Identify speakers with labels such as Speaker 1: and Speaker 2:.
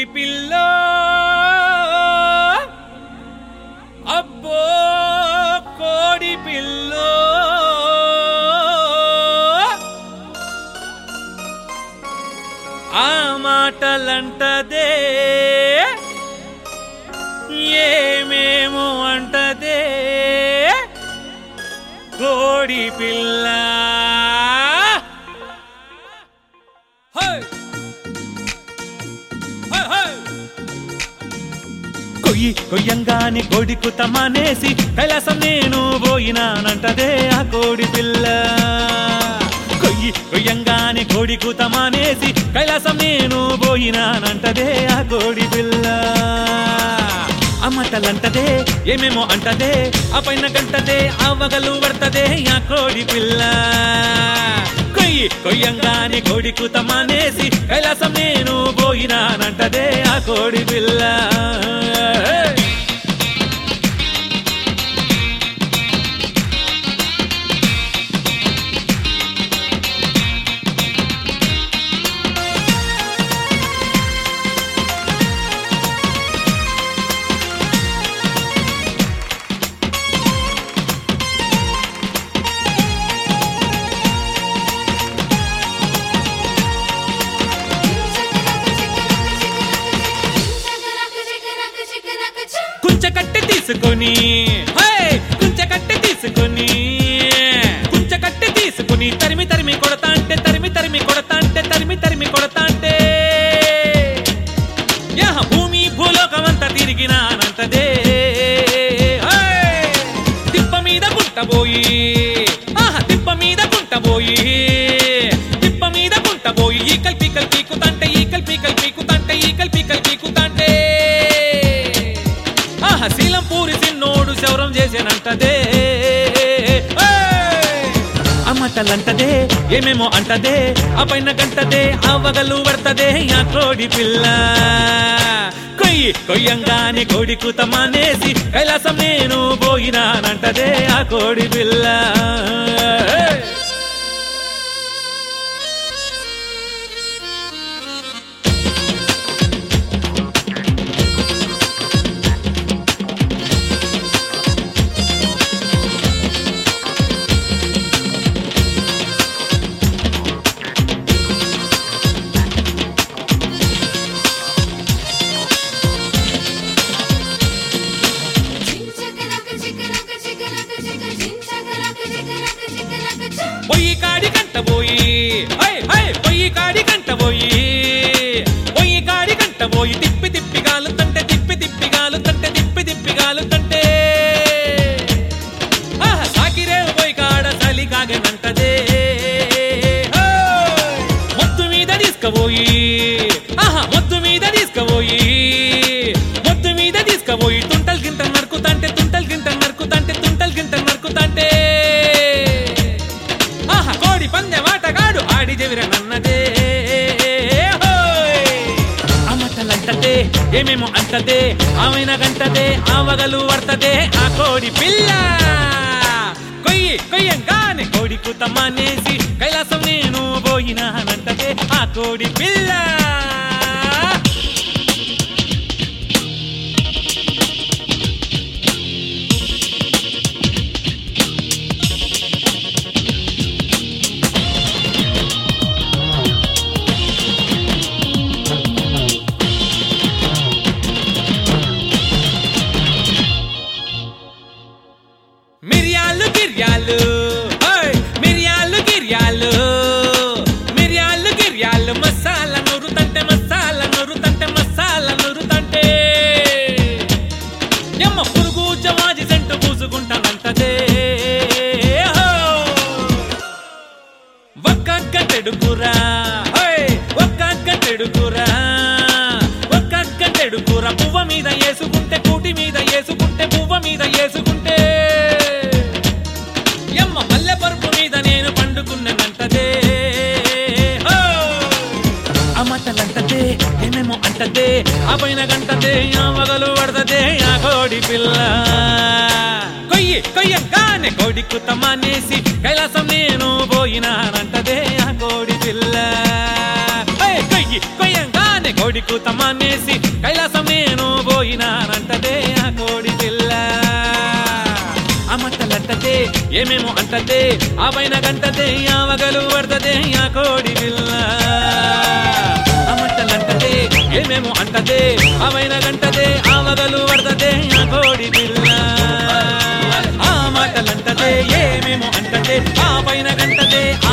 Speaker 1: పిల్ల అబ్బో కోడి పిల్ల ఆ మాటలంటదే ఏమేమో అంటదే కోడి పిల్ల హై! High, high! కొయ్యి కొయ్యంగాని కోడికు తమానేసి కైలాసం నేను పోయినానంటదే ఆ కోడి పిల్ల కొయ్యి కొయ్యంగాని కోడికు తమానేసి కైలాసం నేను పోయినానంటదే ఆ కోడి పిల్ల అమ్మటలంటదే ఏమేమో అంటదే ఆ పైన గంటదే అవ్వగలు పడతదే ఆ కోడి పిల్ల కొయ్యి కొయ్యంగానే కోడి కూతమానేసి కైలాసం నేను పోయినానంటదే ఆ కోడి పిల్ల కుంచె కట్టె తీసుకొని హే! కుంచె కట్టె తీసుకొని కుంచె కట్టె తీసుకొని తరిమి తరిమి కొడతా అంటే తరిమి తరిమి కొడతా అంటే తరిమి తరిమి కొడతా అంటే యహ భూమి భూలోకమంతా తిరిగినానంటదే హే! తిప్ప మీద గుంటబోయి ఆహా తిప్ప మీద గుంటబోయి తిప్ప మీద గుంటబోయి ఈ కల్పి కల్పి కుతంటే ఈ కల్పి కల్పి కుతంటే ఈ కల్పి కల్పి కుతంటే ఆహా శీలం పూరి సిన్నోడు శౌరం చేసేనంటదే అమ్మటలంటదే ఏమేమో అంటదే ఆ పైన గంటదే అవ్వగలు పడతదే ఆ కోడి పిల్ల కొయ్యి కొయ్యంగానే కోడి కూతమానేసి కైలాసం నేను పోయినానంటదే ఆ కోడి పిల్ల పొయ్యి కాడి కంట పోయి హై హై పొయ్యి కాడి కంట పోయి పొయ్యి కాడి కంట పోయి తిప్పి తిప్పి గాలుతంటే తిప్పి తిప్పి గాలుతంటే తిప్పి తిప్పి గాలుతంటే ఆహా సాకిరే పోయి కాడ చలి కాగనంటదే హోయ్! మొత్తు మీద తీసుకుపోయి ఆహా మొత్తు మీద తీసుకుపోయి మొత్తు మీద తీసుకుపోయి తుంటల్ గింట నరుకుతంటే తుంటల్ గింట నరుకుతంటే తుంటల్ గింట నరుకుతంటే ఆహా కోడి పందె మాటగాడు ఆడి చెవిర నన్నదే హోయ్! అమ్మటలంటదే ఏమేమో అంటదే ఆమెన గంటదే ఆవగలు పడతదే ఆ కోడి పిల్ల కొయ్యి కొయ్యంగానే కోడి కూతమానేసి కైలాసం నేను పోయినానంటదే ఆ కోడి పిల్ల మిరియాలు గిర్యాలు ఓయ్! మిరియాలు గిర్యాలు మిరియాలు గిర్యాలు మసాలా నూరుతంటే మసాలా నూరుతంటే మసాలా నూరుతంటే ఎమ్మ పురుగు జవాజి సెంటు పూసుకుంటానంటదే హో! ఒక్క గంటెడు కూర హోయ్! ఒక్క గంటెడు కూర ఒక్క గంటెడు కూర పువ్వ మీద వేసుకుంటే కూటి మీద వేసుకుంటే పువ్వ మీద వేసుకుంటే ఎమ్మ మల్లె పరుపు మీద నేను పండుకున్నానంటదే హోయ్! అమ్మటలంటదే ఏమేమో అంటదే ఆ పైన గంటదే ఆ వగలు పడతదే ఆ కోడి పిల్ల కొయ్యి కొయ్యంగానే కోడి కుతమానేసి కైలాసం నేను పోయినానంటదే ఆ కోడి పిల్ల ఏయ్, కొయ్యి కొయ్యంగానే కోడి కోడి కూత మానేసి కైలాసం నేను పోయినానంటదే ఆ కోడి పిల్ల అమ్మట్టలంటదే ఏమేమో అంటదే ఆ పైన గంటదే ఆవగలు పడతదే ఆ కోడి పిల్ల అమ్మట్టలంటదే ఏమేమో అంటదే ఆ పైన గంటదే ఆవగలు పడతదే ఆ కోడి పిల్ల ఆ మాటలంటదే ఏమేమో అంటదే ఆ పైన గంటదే